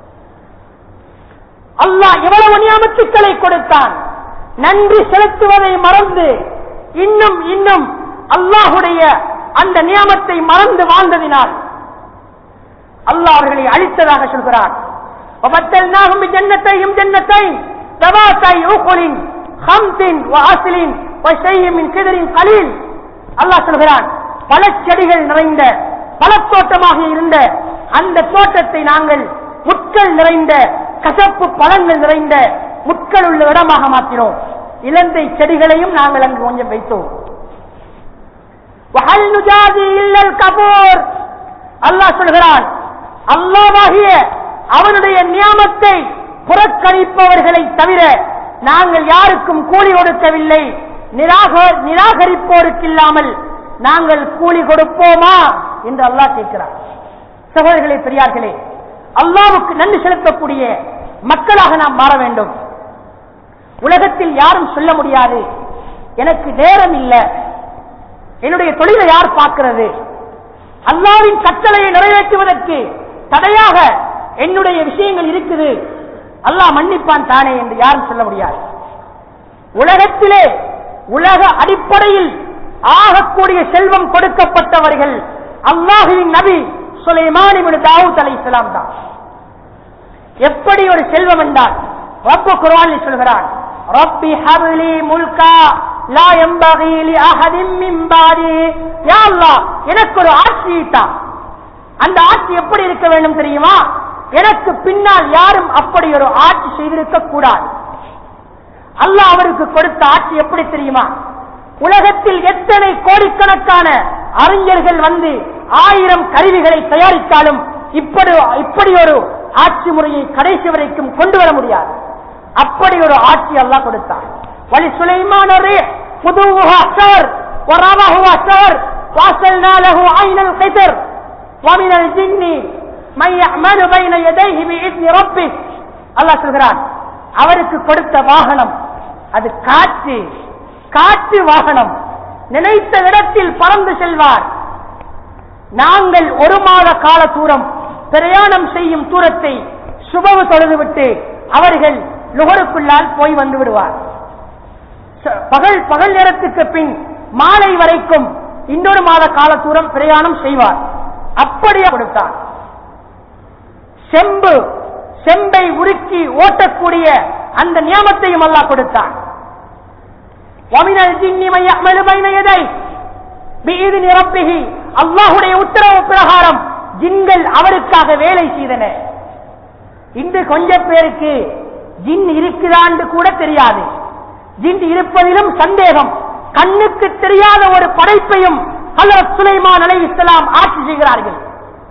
அல்லாஹ் எவ்வளவு நியமத்துக்களை கொடுத்தான் நன்றி செலுத்துவதை மறந்து இன்னும் இன்னும் அல்லாஹுடைய அந்த நியமத்தை மறந்து வாழ்ந்ததினால் அல்லாஹ் அவர்களை அழித்ததாக சொல்கிறார் وبدلناهم بجنتين جنتين ذواتي أكل خمس وعسل وشيء من كدر قليل அல்லாஹ் சொல்கிறான் பல செடிகள் நிறைந்த பழத்தோட்டமாக இருந்த அந்த தோட்டத்தை நாங்கள் முட்கள் நிறைந்த கசப்பு பழங்கள் நிறைந்த முட்கள் உள்ள இடமாக மாற்றினோம் இலந்தை செடிகளையும் நாங்கள் அங்கு கொஞ்சம் வைத்தோம் وهل نجازي إلا الكفور அல்லாஹ் சொல்கிறான் அல்லாவாகிய அவனுடைய நியாமத்தை புறக்கணிப்பவர்களை தவிர நாங்கள் யாருக்கும் கூலி கொடுக்கவில்லை நிராக- நிராகரிப்போருக்கு இல்லாமல் நாங்கள் கூலி கொடுப்போமா என்று அல்லாஹ் கேட்கிறார் சகோதரர்களே பெரியார்களே அல்லாவுக்கு நன்றி செலுத்தக்கூடிய மக்களாக நாம் மாற வேண்டும் உலகத்தில் யாரும் சொல்ல முடியாது எனக்கு நேரம் இல்லை என்னுடைய தொழிலை யார் பார்க்கிறது அல்லாவின் கட்டளையை நிறைவேற்றுவதற்கு தடையாக என்னுடைய விஷயங்கள் இருக்குது அல்லாஹ் மன்னிப்பான் தானே என்று யாரும் சொல்ல முடியாது உலகத்திலே உலக அடிப்படையில் ஆகக்கூடிய செல்வம் கொடுக்கப்பட்டவர்கள் அல்லாஹுவின் நபி சுலைமான் இப்னு தாவூத் அலைஹிஸ்ஸலாம் தான் எப்படி ஒரு செல்வம் என்றால் ரப்பு குர்ஆனில் சொல்கிறான் ரப்பி ஹப்லி முல்கா லா யம்பகி லி அஹதின் மின் பாதி யா அல்லாஹ் எனக்கு ஒரு ஆட்சியை தா அந்த ஆட்சி எப்படி இருக்க வேண்டும் தெரியுமா எனக்கு பின்னால் யாரும் அப்படி ஒரு ஆட்சி செய்திருக்க கூடாது அல்லாஹ் அவருக்கு கொடுத்த ஆட்சி எப்படி தெரியுமா உலகத்தில் எத்தனை கோடிக்கணக்கான அறிஞர்கள் வந்து ஆயிரம் கருவிகளை தயாரித்தாலும் இப்படி இப்படி ஒரு ஆட்சி முறையை கடைசி வரைக்கும் கொண்டு வர முடியாது அப்படி ஒரு ஆட்சி அல்லாஹ் கொடுத்தார் வலி சுலைமான புதுவுக அசவர் ஒராவகு அசவர் واصلنا له عين القدر ومن الجن من يعمل بين يديه باذن ربه அல்லாஹ் சொல்கிறான் அவருக்கு கொடுத்த வாகனம் அது காற்று காற்று வாகனம் நினைத்த இடத்தில் பறந்து செல்வார் நாங்கள் ஒரு மாத கால தூரம் பிரயாணம் செய்யும் தூரத்தை சுபவு தொழுதுவிட்டு அவர்கள் நுகருக்குள்ளால் போய் வந்து விடுவார் ச- பகல் பகல் நேரத்துக்கு பின் மாலை வரைக்கும் இன்னொரு மாத கால தூரம் பிரயாணம் செய்வார் அப்படியே கொடுத்தார் செம்பு செம்பை உருக்கி ஓட்டக்கூடிய அந்த நியமத்தையும் அல்லாஹ் கொடுத்தான் وَمِنَ الْجِنِّ مَن يَعْمَلُ بَيْنَ يَدَيْهِ بِإِذْنِ رَبِّهِ அல்லாஹ்வுடைய உத்தரவு பிரகாரம் ஜின்கள் அவருக்காக வேலை செய்தன இன்று கொஞ்ச பேருக்கு ஜின் இருக்குதான்னு கூட தெரியாது ஜின் இருப்பதிலும் சந்தேகம் கண்ணுக்கு தெரியாத ஒரு படைப்பையும் ஹலரத் சுலைமான் அலை இஸ்லாம் ஆட்சி செய்கிறார்கள்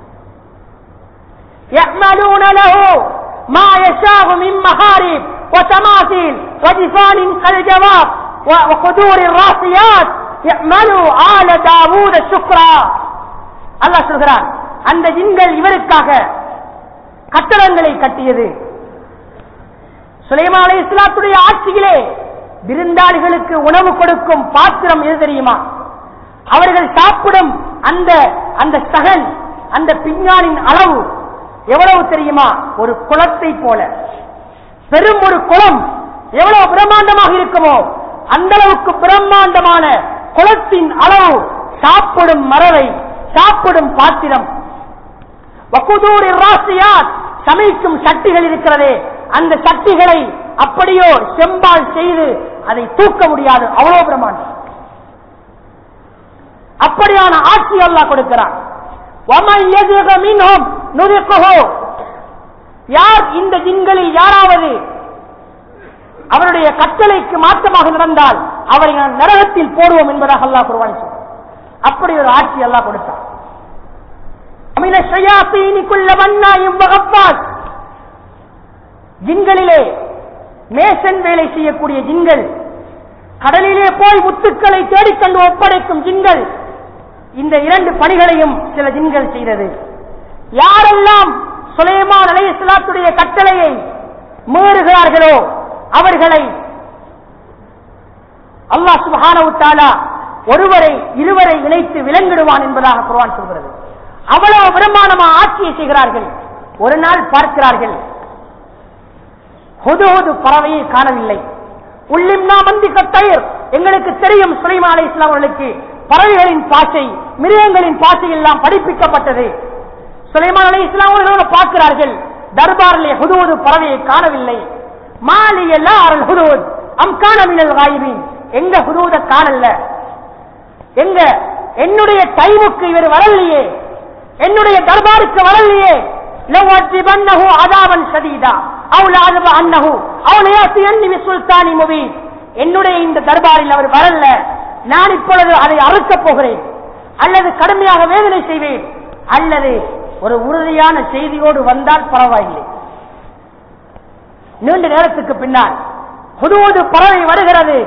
يعملون له ما يشاء من محارب وتماثيل وجفان كالجواب و- وقدور الراسيات يعملوا آل داوود شكرا அல்லாஹ் சொல்கிறான் அந்த ஜின்கள் இவருக்காக கட்டடங்களை கட்டியது சுலைமான் அலை இஸ்லாத்துடைய ஆட்சியிலே விருந்தாளிகளுக்கு உணவு கொடுக்கும் பாத்திரம் எது தெரியுமா அவர்கள் சாப்பிடும் அந்த அந்த சகன் அந்த பிஞ்ஞானின் அளவு எவ்வளவு தெரியுமா ஒரு குளத்தை போல பெரும் ஒரு குளம் எவ்வளவு பிரம்மாண்டமாக இருக்குமோ அந்த அளவுக்கு பிரம்மாண்டமான குளத்தின் அளவு சாப்பிடும் மரவை சாப்பிடும் பாத்திரம் வக்குதூரி ராசியாத் சமைக்கும் சட்டிகள் இருக்கிறதே அந்த சட்டிகளை அப்படியோ செம்பால் செய்து அதை தூக்க முடியாது அவ்வளவு பிரமாண்டம் அப்படியான ஆட்சி அல்லாஹ் கொடுக்கிறான் وَمَنْ يَزِغْ مِنْهُمْ نُذِقْهُ யார் இந்த ஜின்களில் யாராவது அவருடைய கட்டளைக்கு மாற்றமாக நடந்தால் அவரை நான் நரகத்தில் போடுவோம் என்பதாக அல்லாஹ் குர்ஆன் சொல்றான் அப்படி ஒரு ஆட்சி அல்லாஹ் கொடுத்தான் அமின ஷயாத்தீனி குல்ல மன்னாயும் வகப்பாஸ் ஜின்களிலே மேசன் வேலை செய்யக்கூடிய ஜின்கள் கடலிலே போய் முத்துக்களை தேடிக்கொண்டு ஒப்படைக்கும் ஜின்கள் இந்த இரண்டு பணிகளையும் சில ஜின்கள் செய்தது யாரெல்லாம் சுலைமான் அலைஹிஸ்ஸலாத்துடைய கட்டளையை மீறுகிறார்களோ அவர்களை அல்லாஹ் சுப்ஹானஹு தஆலா ஒருவரை இருவரை இணைத்து விலங்கிடுவான் என்பதாக குர்ஆன் சொல்கிறது அவ்வளவு பிரமாணமா ஆட்சியை செய்கிறார்கள் ஒரு நாள் பார்க்கிறார்கள் ஹுதுஹுது பறவையை காணவில்லை உள்ளிம்னா மந்தி கத்தயிர் எங்களுக்கு தெரியும் சுலைமான் அலை இஸ்லாம் அவர்களுக்கு பறவைகளின் பாசை மிருகங்களின் பாசை எல்லாம் படிப்பிக்கப்பட்டது சுலைமான் அலை இஸ்லாம் அவர்களோடு பார்க்கிறார்கள் தர்பாரிலே ஹுதுவது பறவையை காணவில்லை மாலிய லாரல் ஹுதுவத் அம் காண மினல் காயிபின் எங்க ஹுதுவத காணல எங்க என்னுடைய டைமுக்கு இவர் வரலையே என்னுடைய தர்பாருக்கு வரலையே لو أجبنه عذابا شديدا أو لأذبحنه أو ليأتيني بسلطان مبين என்னுடைய இந்த தர்பாரில் அவர் வரல நான் இப்பொழுது அதை அறுக்கப் போகிறேன் அல்லது கடுமையாக வேதனை செய்வேன் அல்லது ஒரு உறுதியான செய்தியோடு வந்தால் பரவாயில்லை நீண்ட நேரத்துக்கு பின்னால் புதுவது பறவை வருகிறது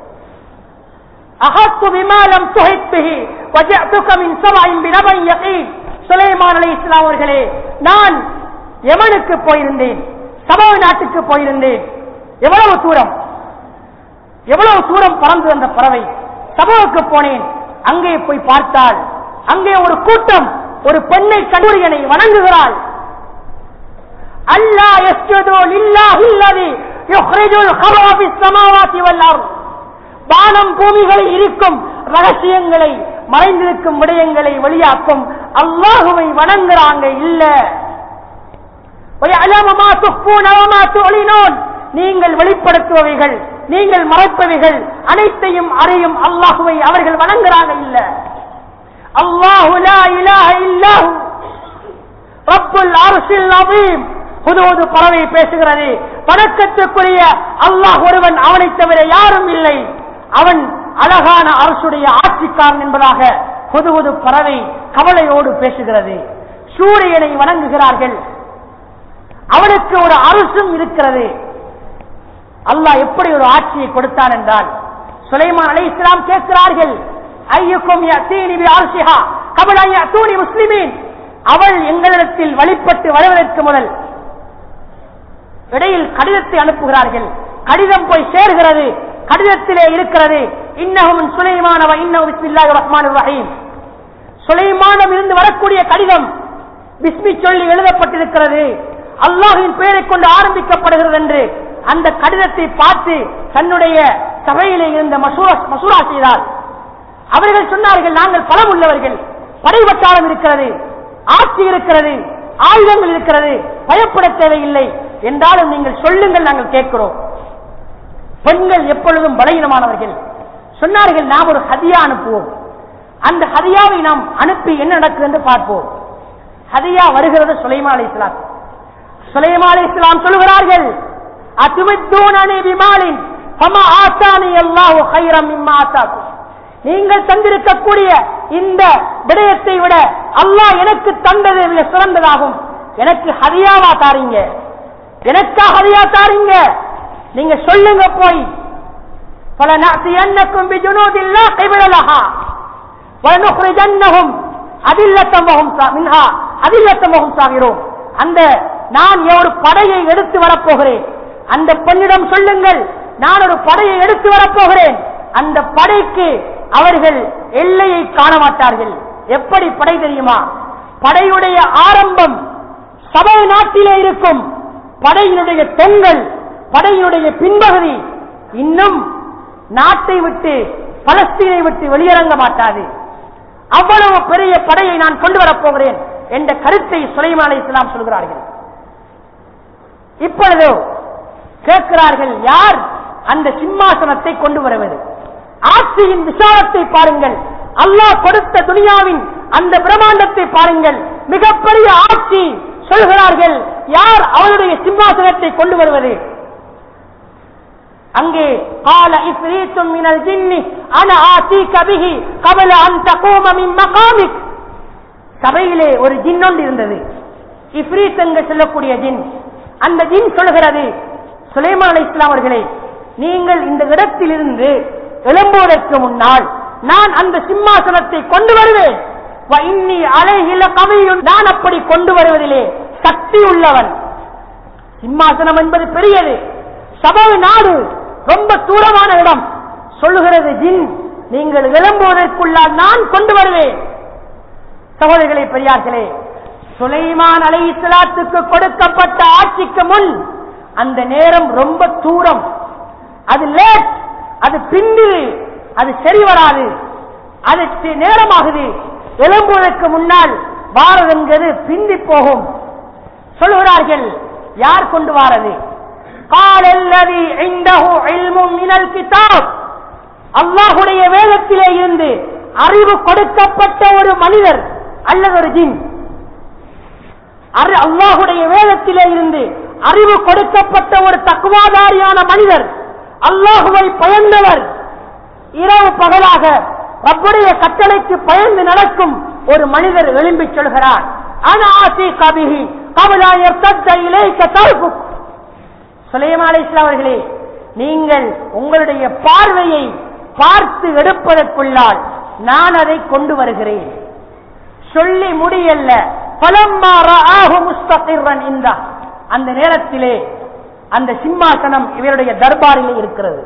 அகத்து விமானம் துகைப்பிகி வஜஅத்துக மின் சபையின் பினபை யகீன் சுலைமான் அலை இஸ்லாம் அவர்களே நான் யமனுக்கு போயிருந்தேன் சபவ நாட்டுக்கு போயிருந்தேன் எவ்வளவு தூரம் எவ்வளவு தூரம் பறந்து வந்த பறவை சபவுக்கு போனேன் அங்கே போய் பார்த்தால் அங்கே ஒரு கூட்டம் ஒரு பெண்ணை கண்டூரியனை வணங்குகிறாள் அல்லா யஸ்ஜுது லில்லாஹி அல்லதி யுஹ்ரிஜுல் ஹபா ஃபிஸ் ஸமாவாதி வல் அர்த் வானம் பூமிகளில் இருக்கும் ரகசியங்களை மறைந்திருக்கும் விடயங்களை வெளியாக்கும் அல்லாஹுவை வணங்குறாங்க இல்ல وَيَعْلَمُ مَا تُخْفُونَ وَمَا تُعْلِنُونَ நீங்கள் வெளிப்படுத்துபவைகள் நீங்கள் மறைப்பவைகள் அனைத்தையும் அறியும் அல்லாஹுவை அவர்கள் வணங்குறாங்க இல்ல அல்லாஹு லா இலாஹ இல்லாஹு ரப்புல் அர்ஷில் அதீம் புதுவது பறவை பேசுகிறது வணக்கத்துக்குரிய அல்லாஹ் ஒருவன் அவனைத் தவிர யாரும் இல்லை அவன் அழகான அரசுடைய ஆட்சிக்காரன் என்பதாக புதுவது பறவை கவலையோடு பேசுகிறது சூரியனை வணங்குகிறார்கள் அவனுக்கு ஒரு அரசும் இருக்கிறது அல்லாஹ் எப்படி ஒரு ஆட்சியை கொடுத்தான் என்றால் சுலைமான் அலை இஸ்லாம் கேட்கிறார்கள் ஐயுக்கும் யத்தீனி பி அர்ஷிஹா கபல யத்தூனி முஸ்லிமீன் அவள் எங்களிடத்தில் வழிபட்டு வருவதற்கு முதல் இடையில் கடிதத்தை அனுப்புகிறார்கள் கடிதம் போய் சேர்கிறது கடிதத்திலே இருக்கிறது இன்னகும் சுலைமானவ இன்னும் பிஸ்மில்லாஹிர் ரஹ்மானிர் ரஹீம் சுலைமானம் இருந்து வரக்கூடிய கடிதம் பிஸ்மி சொல்லி எழுதப்பட்டிருக்கிறது அல்லாஹின் பெயரை கொண்டு ஆரம்பிக்கப்படுகிறது என்று அந்த கடிதத்தை பார்த்து தன்னுடைய சபையிலே இருந்த மசூரா மசூரா செய்தார் அவர்கள் சொன்னார்கள் நாங்கள் பலம் உள்ளவர்கள் படைவட்டாரம் இருக்கிறது ஆட்சி இருக்கிறது ஆயுதங்கள் இருக்கிறது பயப்பட தேவையில்லை என்றாலும் நீங்கள் சொல்லுங்கள் நாங்கள் கேட்கிறோம் பெண்கள் எப்பொழுதும் பலகீனமானவர்கள் சொன்னார்கள் நாம் ஒரு ஹதியா அனுப்புவோம் அந்த ஹதியாவை நாம் அனுப்பி என்ன நடக்குது என்று பார்ப்போம் ஹதியா வருகிறது சுலைமா அலி இஸ்லாம் சுலைமா அலி இஸ்லாம் சொல்கிறார்கள் அத்துமித்தூனி விமாலின் ஃபமா ஆத்தானி அல்லாஹு ஹைரம் மிம்மா ஆத்தாக்கும் நீங்கள் தந்திருக்கக்கூடிய இந்த விடயத்தை விட அல்லாஹ் எனக்கு தந்தது மிக சிறந்ததாகும் எனக்கு ஹதியாவா தாரீங்க எனக்கா ஹதியா தாரீங்க நீங்க சொல்லுங்க போய் பல நாசியன்னக்கும் பிஜுனூதில்லா கைவிடலஹா வனுஹ்ரிஜன்னஹும் அதில்லத்தமஹும் மின்ஹா அதில்லத்தமஹும் சாகிறோம் அந்த நான் ஒரு படையை எடுத்து வரப்போகிறேன் அந்த பெண்ணிடம் சொல்லுங்கள் நான் ஒரு படையை எடுத்து வரப்போகிறேன் அந்த படைக்கு அவர்கள் எல்லையை காண மாட்டார்கள் எப்படி படை தெரியுமா படையுடைய ஆரம்பம் சபை நாட்டிலே இருக்கும் படையினுடைய தொங்கல் படையினுடைய பின்பகுதி இன்னும் நாட்டை விட்டு பலஸ்தீனை விட்டு வெளியிறங்க மாட்டாது அவ்வளவு பெரிய படையை நான் கொண்டு வரப் போகிறேன் என்ற கருத்தை சுலைமான் இஸ்லாம் சொல்கிறார்கள் இப்பொழுது கேட்கிறார்கள் யார் அந்த சிம்மாசனத்தை கொண்டு வருவது ஆட்சியின் விசாலத்தை பாருங்கள் அல்லாஹ் கொடுத்த துனியாவின் அந்த பிரம்மாண்டத்தை பாருங்கள் மிகப்பெரிய ஆட்சி சொல்கிறார்கள் யார் அவருடைய சிம்மாசனத்தை கொண்டு வருவது அங்கே قال إفريت من الجن أنا آتيك به قبل أن تقوم من مقامك சபையிலே ஒரு ஜின் ஒன்று இருந்தது இஃப்ரீத் என்று சொல்லக்கூடிய ஜின் அந்த ஜின் சொல்கிறது சுலைமான் அலை இஸ்லாம் அவர்களே நீங்கள் இந்த இடத்திலிருந்து எழும்புவதற்கு முன்னால் நான் அந்த சிம்மாசனத்தை கொண்டு வருவேன் வ இன்னி அலைகில கவியும் நான் அப்படி கொண்டு வருவதிலே சக்தி உள்ளவன் சிம்மாசனம் என்பது பெரியது சபை நாடு ரொம்ப தூரமான இடம் சொல்லுகிறது ஜின் நீங்கள் எழும்புவதற்குள்ளால் நான் கொண்டு வருவேன் சகோதரிகளே பெரியார்களே சுலைமான் அலை இஸ்லாத்துக்கு கொடுக்கப்பட்ட ஆட்சிக்கு முன் அந்த நேரம் ரொம்ப தூரம் அது லேட் அது பிந்திரு அது சரி வராது அது தி- நேரமாகுது எழும்புவதற்கு முன்னால் வாரதுங்கிறது பிந்தி போகும் சொல்லுகிறார்கள் யார் கொண்டு வாரது قال الذي عنده علم من الكتاب அல்லாஹுடைய வேதத்திலே இருந்து அறிவு கொடுக்கப்பட்ட ஒரு மனிதர் அல்லது ஒரு ஜின் அறி- அல்லாஹுடைய வேதத்திலே இருந்து அறிவு கொடுக்கப்பட்ட ஒரு தக்குவாதாரியான மனிதர் அல்லாஹுவை பயந்தவர் இரவு பகலாக ரப்புடைய கட்டளைக்கு பயந்து நடக்கும் ஒரு மனிதர் எழும்பி சொல்கிறார் ஆனா ஆசி கபிஹி கபலாயர் தத்த இலைக்க தடுப்பு சுலைமான் அலைஹிஸ்ஸலாம் அவர்களே நீங்கள் உங்களுடைய பார்வையை பார்த்து எடுப்பதற்குள்ளால் நான் அதை கொண்டு வருகிறேன் சொல்லி முடியல்ல பலம்மா ரஆஹு முஸ்தகிர்ரன் இந்த அந்த நேரத்திலே அந்த சிம்மாசனம் இவருடைய தர்பாரிலே இருக்கிறது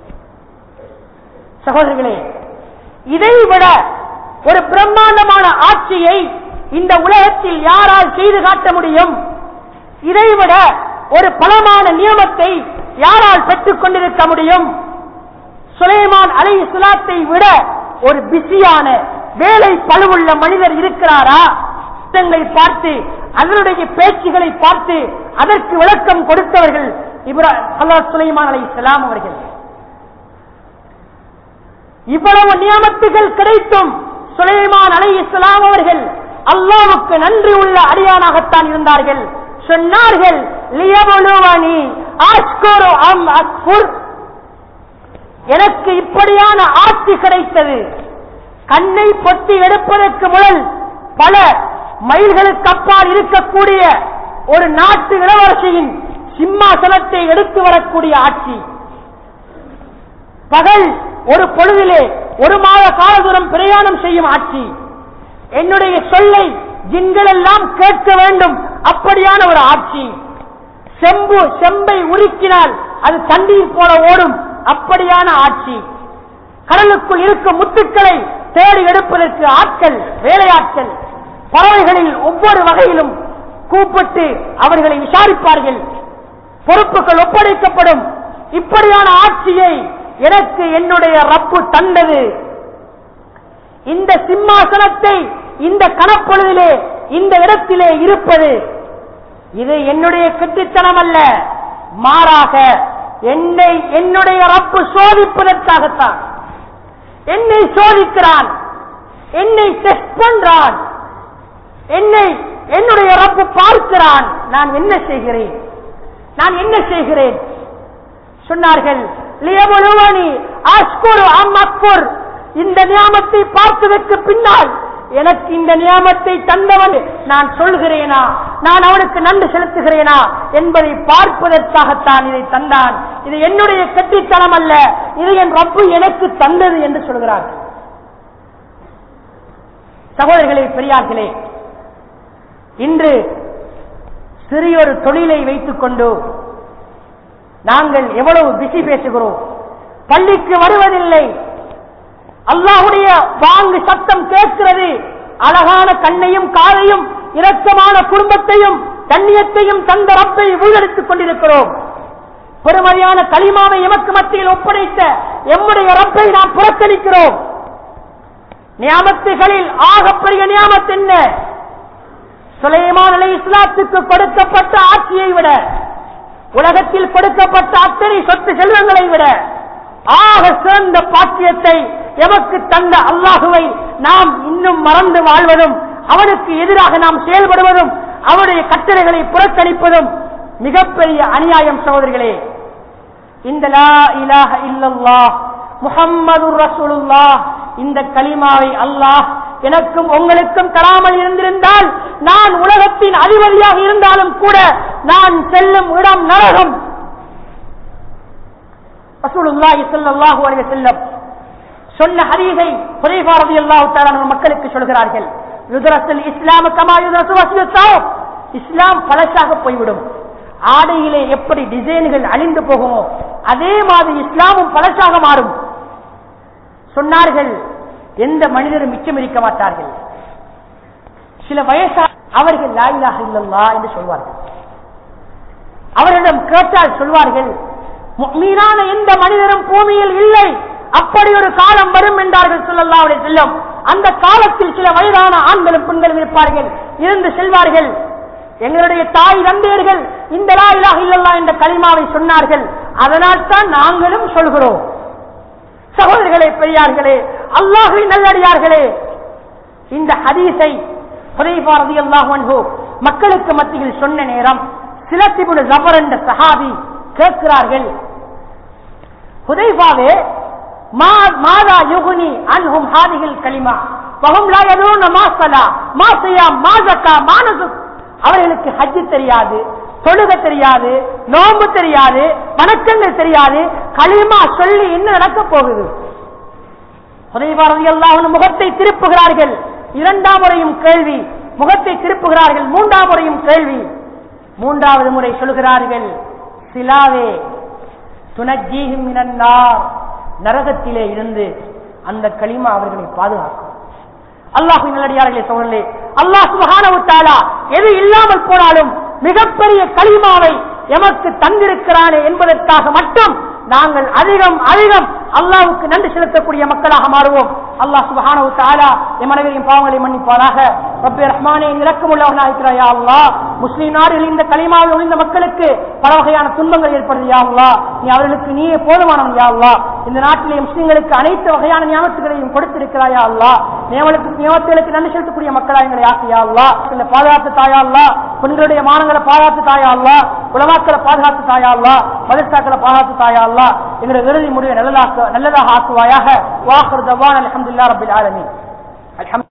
சகோதரிகளே இதை விட ஒரு பிரம்மாண்டமான ஆட்சியை இந்த உலகத்தில் யாரால் செய்து காட்ட முடியும் இதைவிட ஒரு பலமான நியமத்தை யாரால் பெற்றுக் கொண்டிருக்க முடியும் சுலைமான் அலை இஸ்லாத்தை விட ஒரு பிஸியான வேலை பழுவுள்ள மனிதர் இருக்கிறாரா புத்தகங்களை பார்த்து அதனுடைய பேச்சுகளை பார்த்து அதற்கு விளக்கம் கொடுத்தவர்கள் இப்ரா அல்லாஹ் சுலைமான் அலை இஸ்லாம் அவர்கள் இவ்வளவு நியமத்துகள் கிடைத்தும் சுலைமான் அலை இஸ்லாம் அவர்கள் அல்லாவுக்கு நன்றி உள்ள அடியானாகத்தான் இருந்தார்கள் சொன்னார்கள் லியபுலுவனி அஷ்குரு அம் அக்ஃபுர் எனக்கு இப்படியான ஆட்சி கிடைத்தது கண்ணை பொத்தி எடுப்பதற்கு முதல் பல மைல்களுக்கு அப்பால் இருக்கக்கூடிய ஒரு நாட்டு இளவரசியின் சிம்மாசனத்தை எடுத்து வரக்கூடிய ஆட்சி பகல் ஒரு பொழுதிலே ஒரு மாத கால தூரம் பிரயாணம் செய்யும் ஆட்சி என்னுடைய சொல்லை ஜின்கள் எல்லாம் கேட்க வேண்டும் அப்படியான ஒரு ஆட்சி செம்பு செம்பை உருக்கினால் அது தண்ணீர் போல ஓடும் அப்படியான ஆட்சி கடலுக்குள் இருக்கும் முத்துக்களை தேடி எடுப்பதற்கு ஆட்கள் வேலையாட்கள் பறவைகளில் ஒவ்வொரு வகையிலும் கூப்பிட்டு அவர்களை விசாரிப்பார்கள் பொறுப்புகள் ஒப்படைக்கப்படும் இப்படியான ஆட்சியை எனக்கு என்னுடைய ரப்பு தந்தது இந்த சிம்மாசனத்தை இந்த கணப்பொழுதிலே இந்த இடத்திலே இருப்பது இது என்னுடைய கெட்டித்தனம் அல்ல மாறாக என்னை என்னுடைய ரப்பு சோதிப்பதற்காகத்தான் என்னை சோதிக்கிறான் என்னை டெஸ்ட் பண்றான் என்னை என்னுடைய ரப்பு பார்க்கிறான் நான் என்ன செய்கிறேன் நான் என்ன செய்கிறேன் சொன்னார்கள் லியபுலுவனி அஸ்குரு அம் அக்புர் இந்த நியாமத்தை பார்த்ததற்கு பின்னால் எனக்கு இந்த நியாமத்தை தந்தவன் நான் சொல்கிறேனா நான் அவனுக்கு நன்றி செலுத்துகிறேனா என்பதை பார்ப்பதற்காகத்தான் இதை தந்தான் இது என்னுடைய கட்டித்தனம் அல்ல இது என் ரப்பு எனக்கு தந்தது என்று சொல்கிறார் சகோதரர்களே பெரியார்களே இன்று சிறியொரு தொழிலை வைத்துக் கொண்டு நாங்கள் எவ்வளவு பிசி பேசுகிறோம் பள்ளிக்கு வருவதில்லை அல்லாஹுடைய வாங்கு சத்தம் கேட்கிறது அழகான கண்ணையும் காதையும் இரக்கமான குடும்பத்தையும் கண்ணியத்தையும் தந்த ரப்பை ஊழலித்துக் கொண்டிருக்கிறோம் பெருமதியான களிமாவை எமக்கு மத்தியில் ஒப்படைத்த எம்முடைய ரப்பை நாம் புறக்கணிக்கிறோம் நியாமத்துகளில் ஆகப்பெரிய நியாமத் என்ன சுலைமான் அலை இஸ்லாத்துக்கு கொடுக்கப்பட்ட ஆட்சியை விட உலகத்தில் கொடுக்கப்பட்ட அத்தனை சொத்து செல்வங்களை விட ஆக சிறந்த பாக்கியத்தை எமக்கு தந்த அல்லாஹுவை நாம் இன்னும் மறந்து வாழ்வதும் அவனுக்கு எதிராக நாம் செயல்படுவதும் அவனுடைய கட்டளைகளை புறக்கணிப்பதும் மிகப்பெரிய அநியாயம் சகோதரிகளே இந்த லா இலாஹ இல்லல்லாஹ் முஹம்மது ரசூலுல்லாஹ் இந்த கலிமாவை அல்லாஹ் எனக்கும் உங்களுக்கும் தராமல் இருந்திருந்தால் நான் உலகத்தின் அதிபதியாக இருந்தாலும் கூட நான் செல்லும் இடம் நரகம் ரசூலுல்லாஹி ஸல்லல்லாஹு அலைஹி வஸல்லம் சொன்ன ஹதீஸை ஹுதைஃபா রাদিয়াল্লাহு தஆலா மக்களுக்கு சொல்கிறார்கள் யுதரசுல் இஸ்லாம் கமா யுதரசு வஸ்யத்தாவ் இஸ்லாம் பழசாக போய்விடும் ஆடையிலே எப்படி டிசைன்கள் அழிந்து போகுமோ அதே மாதிரி இஸ்லாமும் பழசாக மாறும் சொன்னார்கள் எந்த மனிதரும் மிச்சம் இருக்க மாட்டார்கள் சில வயசா அவர்கள் லாயிலாக இல்லல்லா என்று சொல்வார்கள் அவரிடம் கேட்டால் சொல்வார்கள் மீனான எந்த மனிதரும் பூமியில் இல்லை அப்படி ஒரு காலம் வரும் என்றார்கள் சொல்லல்லா அவருடைய செல்லும் அந்த காலத்தில் சில வயதான ஆண்களும் பெண்களும் இருப்பார்கள் இருந்து செல்வார்கள் எங்களுடைய தாய் தந்தையர்கள் இந்த லா இலாஹ இல்லல்லா என்ற கலிமாவை சொன்னார்கள் அதனால் தான் நாங்களும் சொல்கிறோம் சகோதரர்களே பெரியார்களே அல்லாஹுவின் நல்லடியார்களே இந்த ஹதீஸை ஹுதைஃபா ரலியல்லாஹு அன்ஹு மக்களுக்கு மத்தியில் சொன்ன நேரம் சிலத்திபுல் ஜபர் என்ற சஹாபி கேட்கிறார்கள் ஹுதைஃபாவே மா- மாதா யுகுனி அன்ஹும் ஹாதிகள் கலிமா வஹும் லா யதுன மா ஸலா மா ஸியாம் மா ஸக்கா மா நுசுக் அவர்களுக்கு ஹஜ் தெரியாது தொழுக தெரியாது நோன்பு தெரியாது வணக்கங்கள் தெரியாது களிமா சொல்லி என்ன நடக்க போகுது எல்லாம் முகத்தை திருப்புகிறார்கள் இரண்டாம் முறையும் கேள்வி முகத்தை திருப்புகிறார்கள் மூன்றாம் முறையும் கேள்வி மூன்றாவது முறை சொல்கிறார்கள் சிலாவே துணஜீஹிம் மினன்னார் நரகத்திலே இருந்து அந்த களிமா அவர்களை பாதுகாக்கும் அல்லாஹு நல்லடியார்களே சோழர்களே அல்லாஹ் சுபஹானஹு தஆலா எது இல்லாமல் போனாலும் மிகப்பெரிய களிமாவை எமக்கு தந்திருக்கிறானே என்பதற்காக மட்டும் நாங்கள் அதிகம் அதிகம் அல்லாஹ்வுக்கு நன்றி செலுத்தக்கூடிய மக்களாக மாறுவோம் அல்லாஹ் சுபஹானஹு தஆலா எம் அனைவரையும் பாவங்களை மன்னிப்பாராக ரப்பே ரஹ்மானே இரக்கம் உள்ளவனாக இருக்கிறாயா அல்லாஹ் முஸ்லிம் நாடுகளில் இந்த களிமாவில் ஒளிந்த மக்களுக்கு பல வகையான துன்பங்கள் ஏற்படுது யா அல்லாஹ் நீ அவர்களுக்கு நீயே போதுமானவன் யா அல்லாஹ் இந்த நாட்டிலே முஸ்லிம்களுக்கு அனைத்து வகையான ஞாபகங்களையும் கொடுத்திருக்கிறாயா அல்லாஹ் நியமனுக்கு நியமத்துகளுக்கு நன்றி செலுத்தக்கூடிய மக்களா எங்களை ஆக்கியா அல்லாஹ் இந்த பாதுகாத்து தாயா அல்லாஹ் பெண்களுடைய மானங்களை பாதுகாத்து தாயா அல்லாஹ் உலமாக்களை பாதுகாத்து தாயா அல்லாஹ் மதர்சாக்களை பாதுகாத்து தாயா அல்லாஹ் எங்களுடைய இறுதி முடிவை நல்லதாக நல்லதாக ஆக்குவாயாக வாஹர் தவான் அலமதுல்லா ரபில் ஆலமீன் அல்ஹம்